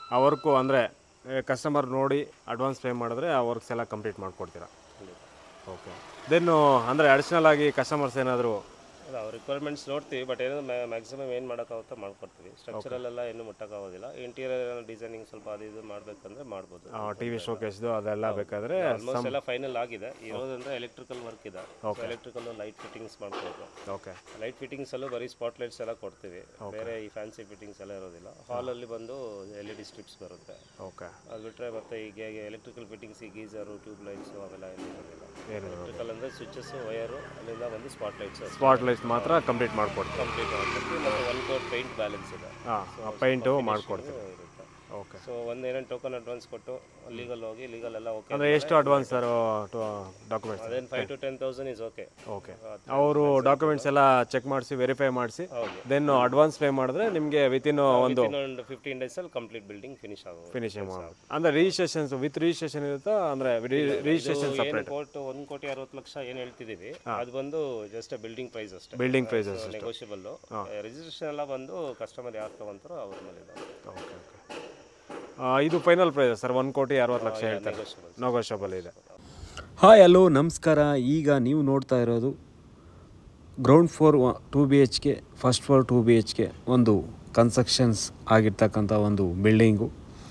ಆ ವರ್ಕು ಅಂದರೆ ಕಸ್ಟಮರ್ ನೋಡಿ ಅಡ್ವಾನ್ಸ್ ಪೇ ಮಾಡಿದ್ರೆ ಆ ವರ್ಕ್ಸ್ ಎಲ್ಲ ಕಂಪ್ಲೀಟ್ ಮಾಡಿಕೊಡ್ತೀರಾ ಓಕೆ ದೆನ್ನು ಅಂದರೆ ಅಡಿಷ್ನಲ್ ಆಗಿ ಕಸ್ಟಮರ್ಸ್ ಏನಾದರೂ ಅಲ್ಲ ಅವ್ರ ರಿಕ್ವೈರ್ಮೆಂಟ್ಸ್ ನೋಡ್ತೀವಿ ಬಟ್ ಏನೋ ಮ್ಯಾಕ್ಸಿಮಮ್ ಏನು ಮಾಡೋಕ್ಕಾಗುತ್ತೋ ಮಾಡ್ಕೊಡ್ತೀವಿ ಸ್ಟ್ರಕ್ಚರಲ್ಲೆಲ್ಲ ಏನು ಮುಟ್ಟಕ್ಕಾಗೋದಿಲ್ಲ ಇಂಟೀರಿಯರ್ ಡಿಸೈನಿಂಗ್ ಸ್ವಲ್ಪ ಅದು ಇದು ಮಾಡಬೇಕಂದ್ರೆ ಮಾಡ್ಬೋದು ಟಿ ವಿ ಶೋಕೇಸ್ದು ಅದೆಲ್ಲ ಬೇಕಾದರೆ ಆಲ್ಮೋಸ್ಟ್ ಎಲ್ಲ ಫೈನಲ್ ಆಗಿದೆ ಇರೋದಂದ್ರೆ ಎಲೆಕ್ಟ್ರಿಕಲ್ ವರ್ಕ್ ಇದೆ ಎಲೆಕ್ಟ್ರಿಕಲ್ ಲೈಟ್ ಫಿಟ್ಟಿಂಗ್ಸ್ ಮಾಡ್ಬೋದು ಓಕೆ ಲೈಟ್ ಫಿಟ್ಟಿಂಗ್ಸ್ ಅಲ್ಲೂ ಬರೀ ಸ್ಪಾಟ್ ಲೈಟ್ಸ್ ಎಲ್ಲ ಕೊಡ್ತೀವಿ ಬೇರೆ ಈ ಫ್ಯಾನ್ಸಿ ಫಿಟ್ಟಿಂಗ್ಸ್ ಎಲ್ಲ ಇರೋದಿಲ್ಲ ಹಾಲಲ್ಲಿ ಬಂದು ಎಲ್ ಇ ಡಿ ಸ್ಟ್ರಿಪ್ಸ್ ಬರುತ್ತೆ ಓಕೆ ಅದು ಬಿಟ್ಟರೆ ಮತ್ತೆ ಈಗ ಎಲೆಕ್ಟ್ರಿಕಲ್ ಫಿಟ್ಟಿಂಗ್ಸ್ ಈ ಗೀಸರು ಟ್ಯೂಬ್ ಲೈಟ್ಸು ಅವೆಲ್ಲ ಏನು ಇರೋದಿಲ್ಲ ಏನು ಎಲೆಕ್ಟ್ರಿಕಲ್ ಅಂದರೆ ಸ್ವಿಚಸ್ ವಯರು ಅಲ್ಲಿಂದ ಬಂದು ಸ್ಪಾಟ್ ಲೈಟ್ಸ್ ಸ್ಪಾಟ್ ಲೈಟ್ಸ್ ಮಾತ್ರ ಕಂಪ್ಲೀಟ್ ಮಾಡಿಕೊಡ್ತೀರಾ ಕಂಪ್ಲೀಟ್ ಮಾಡ್ಕೊಡ್ತೀವಿ ಮತ್ತು ಒನ್ ಕೋಟ್ ಪೇಂಟ್ ಬ್ಯಾಲೆನ್ಸ್ ಇದೆ ಹಾಂ ಪೈಂಟು ಮಾಡಿಕೊಡ್ತೀರಾ ಇರುತ್ತೆ ಓಕೆ ಸೊ ಒಂದು ಏನೇನು ಟೋಕನ್ ಅಡ್ವಾನ್ಸ್ ಕೊಟ್ಟು ಲೀಗಲ್ ಹೋಗಿ ಲೀಗಲ್ ಎಲ್ಲ ಓಕೆ ಅಂದರೆ ಎಷ್ಟು ಅಡ್ವಾನ್ಸ್ ಸರ್ ಡಾಕ್ಯುಮೆಂಟ್ಸ್ ಅದೇನು five to ten thousand is okay okay ಅವರು ಡಾಕ್ಯುಮೆಂಟ್ಸ್ ಎಲ್ಲ ಚೆಕ್ ಮಾಡಿಸಿ ವೆರಿಫೈ ಮಾಡಿಸಿ ಹೌದು ದೆನ್ ಅಡ್ವಾನ್ಸ್ ಪೇ ಮಾಡಿದ್ರೆ ನಿಮಗೆ ವಿತಿನ್ ಒಂದು ಇನ್ನೊಂದು ಫಿಫ್ಟೀನ್ ಡೇಸಲ್ಲಿ ಕಂಪ್ಲೀಟ್ ಬಿಲ್ಡಿಂಗ್ ಫಿನಿಶ್ ಆಗೋದು ಫಿನಿಶಿಂಗ್ ಮಾಡೋದು ಅಂದರೆ ರಿಜಿಸ್ಟ್ರೇಷನ್ಸ್ ವಿತ್ ರಿಜಿಸ್ಟ್ರೇಷನ್ ಇರುತ್ತಾ ಅಂದರೆ ರಿಜಿಸ್ಟ್ರೇಷನ್ ಏನು ಸಪ್ರೇಟ್ ಕೋಟ್ ಒಂದು ಕೋಟಿ ಅರವತ್ತು ಲಕ್ಷ ಏನು ಹೇಳ್ತಿದ್ದೀವಿ ಅದು ಬಂದು ಜಸ್ಟ್ ಬಿಲ್ಡಿಂಗ್ ಪ್ರೈಸ್ ಅಷ್ಟೇ ಬಿಲ್ಡಿಂಗ್ ಪ್ರೈಸಸ್ ನೆಗೋಷಿಯಬಲ್ ರಿಜಿಸ್ಟ್ರೇಷನ್ ಎಲ್ಲ ಬಂದು ಕಸ್ಟಮರ್ ಯಾರು ತಗೊಂತಾರೋ ಅವ್ರ ಮೇಲೆ ಓಕೆ ಓಕೆ ಇದು ಫೈನಲ್ ಪ್ರೈಸ್ ಸರ್ ಒಂದು ಕೋಟಿ ಅರವತ್ತು ಲಕ್ಷ ಹೇಳ್ತಾರೆ ನೆಗೋಷಿಯಬಲ್ ನಗೋಷಬಲ್ ಇದೆ ಹಾಯ್ ಹಲೋ ನಮಸ್ಕಾರ ಈಗ ನೀವು ನೋಡ್ತಾ ಇರೋದು ground floor two B H K first floor two B H K ಒಂದು ಕನ್ಸ್ಟ್ರಕ್ಷನ್ಸ್ ಆಗಿರ್ತಕ್ಕಂಥ ಒಂದು ಬಿಲ್ಡಿಂಗು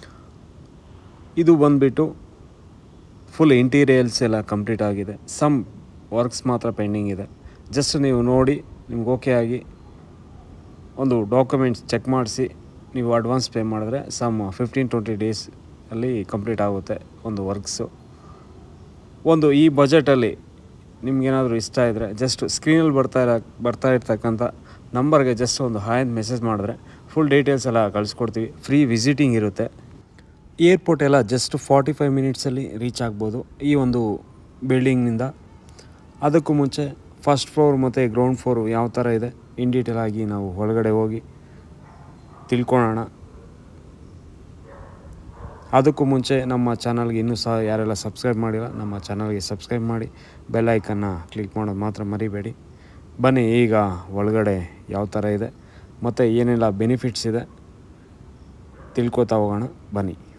ಇದು ಬಂದುಬಿಟ್ಟು ಫುಲ್ ಇಂಟೀರಿಯಲ್ಸ್ ಎಲ್ಲ ಕಂಪ್ಲೀಟ್ ಆಗಿದೆ ಸಮ್ ವರ್ಕ್ಸ್ ಮಾತ್ರ ಪೆಂಡಿಂಗ್ ಇದೆ ಜಸ್ಟ್ ನೀವು ನೋಡಿ ನಿಮ್ಗೆ ಓಕೆ ಆಗಿ ಒಂದು ಡಾಕ್ಯುಮೆಂಟ್ಸ್ ಚೆಕ್ ಮಾಡಿಸಿ ನೀವು ಅಡ್ವಾನ್ಸ್ ಪೇ ಮಾಡಿದ್ರೆ ಸಮ್ ಫಿಫ್ಟೀನ್ ಟ್ವೆಂಟಿ ಡೇಸ್ ಅಲ್ಲಿ ಕಂಪ್ಲೀಟ್ ಆಗುತ್ತೆ ಒಂದು ವರ್ಕ್ಸು ಒಂದು ಈ ಬಜೆಟಲ್ಲಿ ನಿಮ್ಗೇನಾದರೂ ಇಷ್ಟ ಇದ್ದರೆ ಜಸ್ಟ್ ಸ್ಕ್ರೀನಲ್ಲಿ ಬರ್ತಾ ಇರೋ ಬರ್ತಾ ಇರ್ತಕ್ಕಂಥ ನಂಬರ್ಗೆ ಜಸ್ಟ್ ಒಂದು ಹಾಯ್ ಅಂತ ಮೆಸೇಜ್ ಮಾಡಿದ್ರೆ ಫುಲ್ ಡೀಟೇಲ್ಸ್ ಎಲ್ಲ ಕಳಿಸ್ಕೊಡ್ತೀವಿ ಫ್ರೀ ವಿಸಿಟಿಂಗ್ ಇರುತ್ತೆ ಏರ್ಪೋರ್ಟ್ ಎಲ್ಲ ಜಸ್ಟ್ ಫಾರ್ಟಿ ಫೈವ್ ಮಿನಿಟ್ಸಲ್ಲಿ ರೀಚ್ ಆಗ್ಬೋದು ಈ ಒಂದು ಬಿಲ್ಡಿಂಗ್ನಿಂದ ಅದಕ್ಕೂ ಮುಂಚೆ ಫಸ್ಟ್ ಫ್ಲೋರ್ ಮತ್ತು ಗ್ರೌಂಡ್ ಫ್ಲೋರು ಯಾವ ಥರ ಇದೆ ಇನ್ ಡೀಟೇಲ್ ಆಗಿ ನಾವು ಒಳಗಡೆ ಹೋಗಿ ತಿಳ್ಕೊಳ್ಳೋಣ ಅದಕ್ಕೂ ಮುಂಚೆ ನಮ್ಮ ಚಾನಲ್ಗೆ ಇನ್ನೂ ಸಹ ಯಾರೆಲ್ಲ ಸಬ್ಸ್ಕ್ರೈಬ್ ಮಾಡಿಲ್ಲ ನಮ್ಮ ಚಾನಲ್ಗೆ ಸಬ್ಸ್ಕ್ರೈಬ್ ಮಾಡಿ ಬೆಲ್ ಐಕನ್ನ ಕ್ಲಿಕ್ ಮಾಡೋದು ಮಾತ್ರ ಮರಿಬೇಡಿ ಬನ್ನಿ ಈಗ ಒಳಗಡೆ ಯಾವ ಥರ ಇದೆ ಮತ್ತು ಏನೆಲ್ಲ ಬೆನಿಫಿಟ್ಸ್ ಇದೆ ತಿಳ್ಕೊತಾ ಹೋಗೋಣ ಬನ್ನಿ